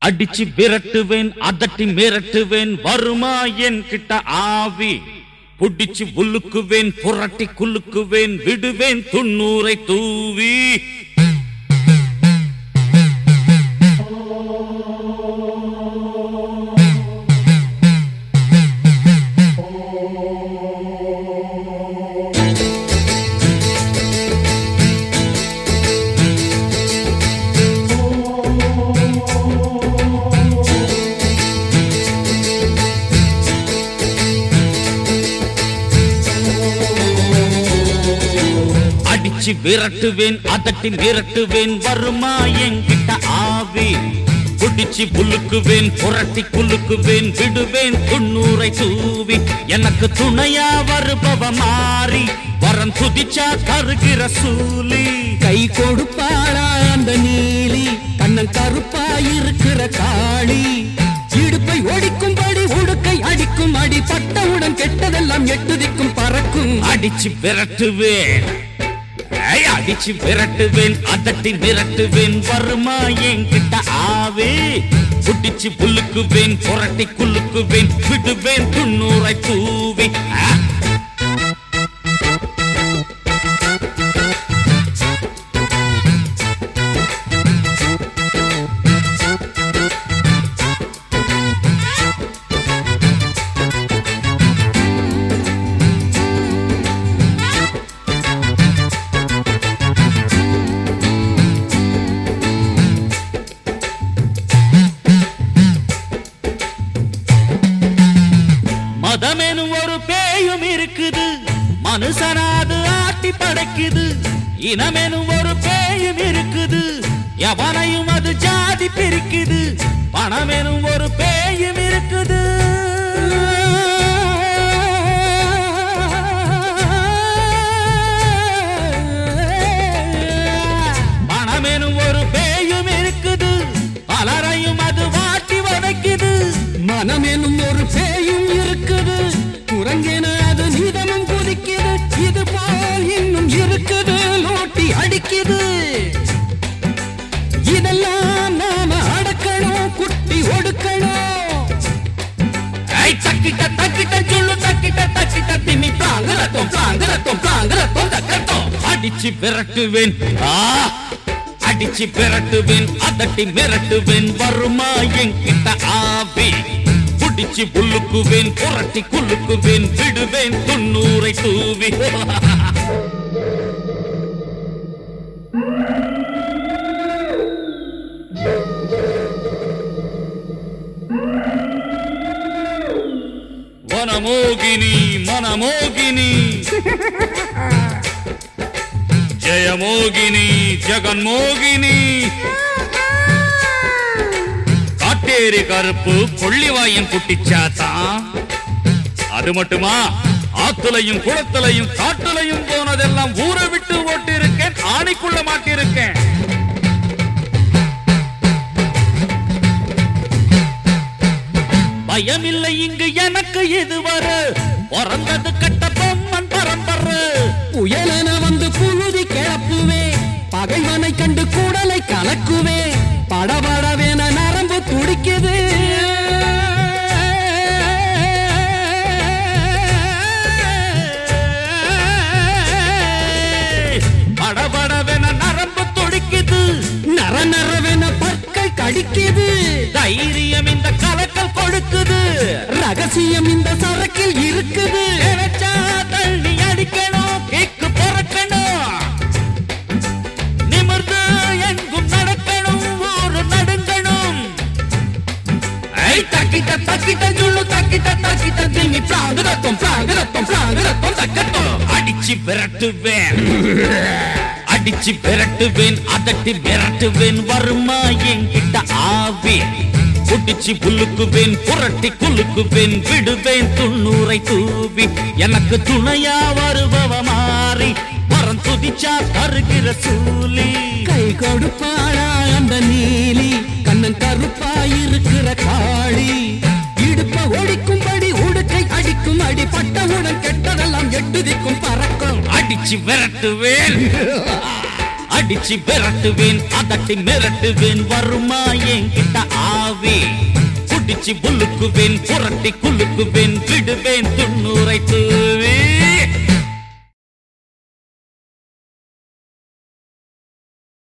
அடிச்சு விரட்டுவேன் அதட்டி மிரட்டுவேன் வருமா என் கிட்ட ஆவி புடிச்சு உலுக்குவேன் புரட்டி குலுக்குவேன் விடுவேன் துண்ணூரை தூவி அடிச்சு விரட்டுவேன் அதட்டி மிரட்டுவேன் வருமா என்கிட்ட ஆவி புடிச்சு புலுக்குவேன் புரட்டி குலுக்குவேன் விடுவேன் துண்ணூரை தூவி எனக்கு துணையா வருபவ மாறி வரம் துதிச்சா தருகிற சூலி கை கொடுப்பாளா அந்த நீலி கண்ணன் கருப்பா இருக்கிற காளி இடுப்பை ஒடிக்கும்படி உடுக்கை அடிக்கும் அடி பட்டவுடன் கெட்டதெல்லாம் எட்டுதிக்கும் பறக்கும் அடிச்சு விரட்டுவேன் ஐ, அடிச்சு விரட்டுவேன் அதட்டி மிரட்டுவேன் வருமா என்கிட்ட ஆவே புடிச்சு புல்லுக்குவேன் புரட்டி குலுக்குவேன் விடுவேன் துண்ணூரை தூவி ஆ! மதமெனும் ஒரு பேயும் இருக்குது மனுஷனாது ஆட்டி படைக்குது இனமெனும் ஒரு பேயும் இருக்குது எவனையும் அது ஜாதி பிரிக்குது பணமெனும் ஒரு பேயும் இருக்குது பணமெனும் ஒரு பேயும் இருக்குது பலரையும் அது வாட்டி வதைக்குது மனம் எனும் ஒரு பேயும் இருக்குது குரங்கென அது நிதமும் குதிக்குது இது போல் இன்னும் இருக்குது லோட்டி அடிக்குது இதெல்லாம் நாம அடக்கணும் குட்டி ஒடுக்கணும் ஐ தக்கிட்ட தக்கிட்ட சொல்லு தக்கிட்ட தக்கிட்ட திமி பிளாங்கரத்தம் பிளாங்கரத்தம் பிளாங்கரத்தம் தக்கத்தம் அடிச்சு விரட்டுவேன் ஆ அடிச்சு விரட்டுவேன் அதட்டி மிரட்டுவேன் வருமா என்கிட்ட ஆவி புடிச்சு புல்லுக்குவேன் புரட்டி குலுக்குவேன் விடுவேன் துண்ணூரை தூவி వనమోగిని మనమోగిని ஜெயமோகினி ஜெகன்மோகினி காட்டேரி கருப்பு கொள்ளிவாயன் குட்டிச்சாத்தான் அது மட்டுமா ஆத்துலையும் குளத்துலையும் காட்டுலையும் போனதெல்லாம் ஊரை விட்டு ஓட்டி இருக்கேன் ஆணைக்குள்ள மாட்டிருக்கேன் பயமில்லை இங்கு எனக்கு இதுவரை பிறந்தது கட்ட பொம்மன் பரம்பரை புயலென வந்து புழுதி கிளப்புவே பகைவனை கண்டு கூடலை கலக்குவே படபடவென நரம்பு துடிக்குது படபடவென நரம்பு துடிக்குது நர நரவென பற்கள் கடிக்குது தைரியம் இந்த கலக்கல் கொடுக்குது ரகசியம் இந்த சரக்கில் இருக்குது நினைச்சா தள்ளி அடிக்கணும் கேக்கு பிறக்கணும் நிமிர்ந்து எங்கும் நடக்கணும் ஊரு நடுங்கணும் ஐ தக்கிட்ட தக்கிட்ட சொல்லு தக்கிட்ட தக்கிட்ட திமி பிளாங்கரத்தம் பிளாங்கரத்தம் பிளாங்கரத்தம் தக்கத்தம் அடிச்சு விரட்டுவேன் அடிச்சு விரட்டுவேன் அதட்டி மிரட்டுவேன் வருமா என்கிட்ட ஆவி புடிச்சு புல்லுக்குவேன் புரட்டி குலுக்குவேன் விடுவேன் துண்ணூரை தூவி எனக்கு துணையா வருபவ மாறி வரம் துதிச்சா தருகிற சூலி கை கொடுப்பாளா அந்த நீலி கண்ணன் கருப்பா இருக்கிற காளி இடுப்ப ஒடிக்கும்படி உடுக்கை அடிக்கும் அடி பட்டவுடன் கெட்டதெல்லாம் எட்டுதிக்கும் பறக்கும் அடிச்சு விரட்டுவேன் அடிச்சு விரட்டுவேன் அதட்டி மிரட்டுவேன் வருமா என்கிட்ட ஆவி பிடிச்சு புல்லுக்குவேன் புரட்டி குலுக்குவேன் விடுவேன் துண்ணூரை தூவே